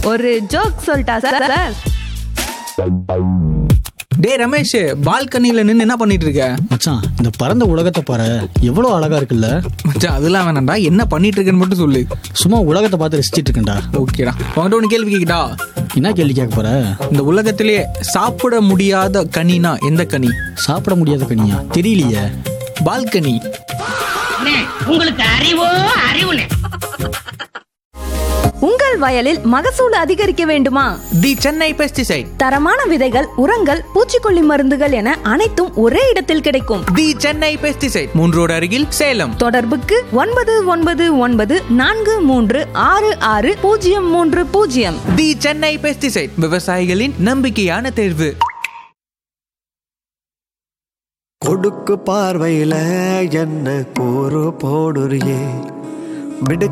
ஒரு ஜோக் சொல்லிட்டா sir sir டேய் ரமேஷ் பால்கனியில் நின்று என்ன பண்ணிட்டு இருக்க மச்சான் இந்த பரந்த உலகத்தை பாரு எவ்வளோ அழகா இருக்குல்ல மச்சான் அதெல்லாம் வேணாம்டா என்ன பண்ணிட்டு இருக்கேன்னு மட்டும் சொல்லு சும்மா உலகத்தை பார்த்து ரசிச்சிட்டு இருக்கேன்டா ஓகேடா உங்கள்கிட்ட ஒன்று கேள்வி கேட்கிட்டா என்ன கேள்வி கேட்க போற இந்த உலகத்திலேயே சாப்பிட முடியாத கனினா எந்த கனி சாப்பிட முடியாத கனியா தெரியலையே பால்கனி அண்ணே, உங்களுக்கு அறிவோ அறிவுனே உங்கள் வயலில் மகசூல் அதிகரிக்க வேண்டுமா தி சென்னை பெஸ்டிசைட் தரமான விதைகள் உரங்கள் பூச்சிக்கொல்லி மருந்துகள் என அனைத்தும் ஒரே இடத்தில் கிடைக்கும் தி சென்னை பெஸ்டிசைட் மூன்று ரோடு அருகில் சேலம் தொடர்புக்கு ஒன்பது ஒன்பது ஒன்பது நான்கு மூன்று ஆறு ஆறு பூஜ்ஜியம் மூன்று பூஜ்ஜியம் தி சென்னை பெஸ்டிசைட் விவசாயிகளின் நம்பிக்கையான தேர்வு கொடுக்கு பார்வையில என்ன கூறு போடுறியே மிடு